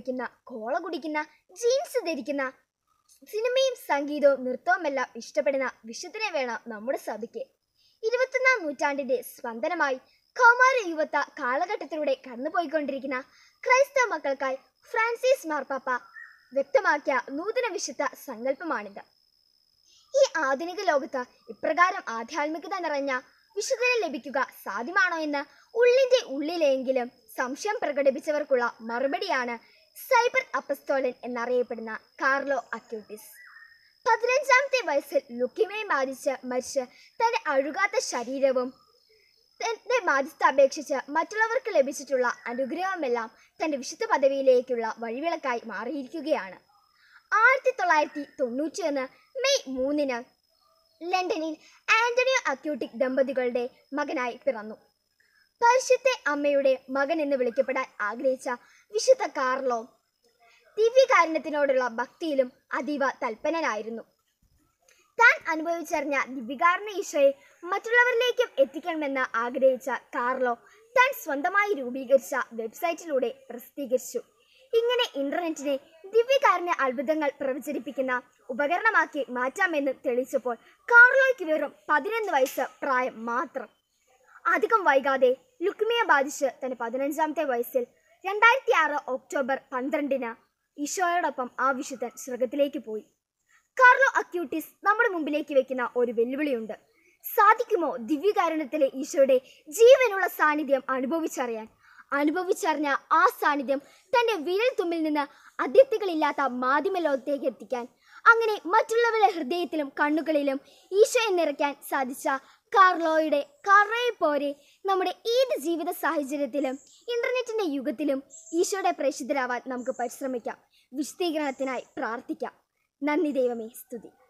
കഴിക്കുന്ന കോള കുടിക്കുന്ന ജീൻസ് ധരിക്കുന്ന സിനിമയും സംഗീതവും നൃത്തവുമെല്ലാം ഇഷ്ടപ്പെടുന്ന വിശുദ്ധനെ വേണം നമ്മുടെ സഭയ്ക്ക് ഇരുപത്തൊന്നാം നൂറ്റാണ്ടിന്റെ സ്പന്ദനമായി കൗമാര യുവത്ത കാലഘട്ടത്തിലൂടെ കടന്നുപോയിക്കൊണ്ടിരിക്കുന്ന ക്രൈസ്തവ മക്കൾക്കായി ഫ്രാൻസിസ് മാർപ്പാപ്പ വ്യക്തമാക്കിയ നൂതന വിശുദ്ധ സങ്കല്പമാണിത് ഈ ആധുനിക ലോകത്ത് ഇപ്രകാരം ആധ്യാത്മികത നിറഞ്ഞ വിശുദ്ധനെ ലഭിക്കുക സാധ്യമാണോ എന്ന് ഉള്ളിന്റെ ഉള്ളിലെങ്കിലും സംശയം പ്രകടിപ്പിച്ചവർക്കുള്ള മറുപടിയാണ് സൈബർ അപ്പസ്തോലൻ എന്നറിയപ്പെടുന്ന കാർലോ അക്യൂട്ടിസ് പതിനഞ്ചാമത്തെ വയസ്സിൽ ലുക്കിമയെ ബാധിച്ച് മരിച്ച് തന്റെ അഴുകാത്ത ശരീരവും തന്റെ ബാധ്യത അപേക്ഷിച്ച് മറ്റുള്ളവർക്ക് ലഭിച്ചിട്ടുള്ള അനുഗ്രഹമെല്ലാം തന്റെ വിശുദ്ധ പദവിയിലേക്കുള്ള വഴിവിളക്കായി മാറിയിരിക്കുകയാണ് ആയിരത്തി തൊള്ളായിരത്തി തൊണ്ണൂറ്റിയൊന്ന് മെയ് മൂന്നിന് ലണ്ടനിൽ ആന്റണിയോ അക്യൂട്ടിക് ദമ്പതികളുടെ മകനായി പിറന്നു പരിശുദ്ധ അമ്മയുടെ മകൻ എന്ന് വിളിക്കപ്പെടാൻ ആഗ്രഹിച്ച വിശുദ്ധ കാർലോ ദിവ്യകാരുണ്യത്തിനോടുള്ള ഭക്തിയിലും അതീവ തൽപ്പനനായിരുന്നു താൻ അനുഭവിച്ചറിഞ്ഞ ദിവ്യകാരുണ്യ ഈശോയെ മറ്റുള്ളവരിലേക്കും എത്തിക്കണമെന്ന് ആഗ്രഹിച്ച കാർലോ താൻ സ്വന്തമായി രൂപീകരിച്ച വെബ്സൈറ്റിലൂടെ പ്രസിദ്ധീകരിച്ചു ഇങ്ങനെ ഇന്റർനെറ്റിനെ ദിവ്യകാരുണ്യ അത്ഭുതങ്ങൾ പ്രചരിപ്പിക്കുന്ന ഉപകരണമാക്കി മാറ്റാമെന്ന് തെളിയിച്ചപ്പോൾ കാർലോയ്ക്ക് വെറും പതിനൊന്ന് വയസ്സ് പ്രായം മാത്രം അധികം വൈകാതെ ലുക്മിയ ബാധിച്ച് തന്റെ പതിനഞ്ചാമത്തെ വയസ്സിൽ രണ്ടായിരത്തി ആറ് ഒക്ടോബർ പന്ത്രണ്ടിന് ഈശോയോടൊപ്പം ആ വിശുദ്ധൻ സ്വർഗത്തിലേക്ക് പോയി കാർലോ അക്യൂട്ടിസ് നമ്മുടെ മുമ്പിലേക്ക് വെക്കുന്ന ഒരു വെല്ലുവിളിയുണ്ട് സാധിക്കുമോ ദിവ്യകാരുണ്യത്തിലെ ഈശോയുടെ ജീവനുള്ള സാന്നിധ്യം അനുഭവിച്ചറിയാൻ അനുഭവിച്ചറിഞ്ഞ ആ സാന്നിധ്യം തന്റെ വിരൽ തുമ്പിൽ നിന്ന് അതിർത്തികളില്ലാത്ത മാധ്യമ ലോകത്തേക്ക് എത്തിക്കാൻ അങ്ങനെ മറ്റുള്ളവരുടെ ഹൃദയത്തിലും കണ്ണുകളിലും ഈശോയെ നിറയ്ക്കാൻ സാധിച്ച കാർലോയുടെ കാർലോയെ പോലെ നമ്മുടെ ഏത് ജീവിത സാഹചര്യത്തിലും ഇന്റർനെറ്റിന്റെ യുഗത്തിലും ഈശോയുടെ പ്രേക്ഷിതരാവാൻ നമുക്ക് പരിശ്രമിക്കാം വിശദീകരണത്തിനായി പ്രാർത്ഥിക്കാം നന്ദി ദൈവമേ സ്തുതി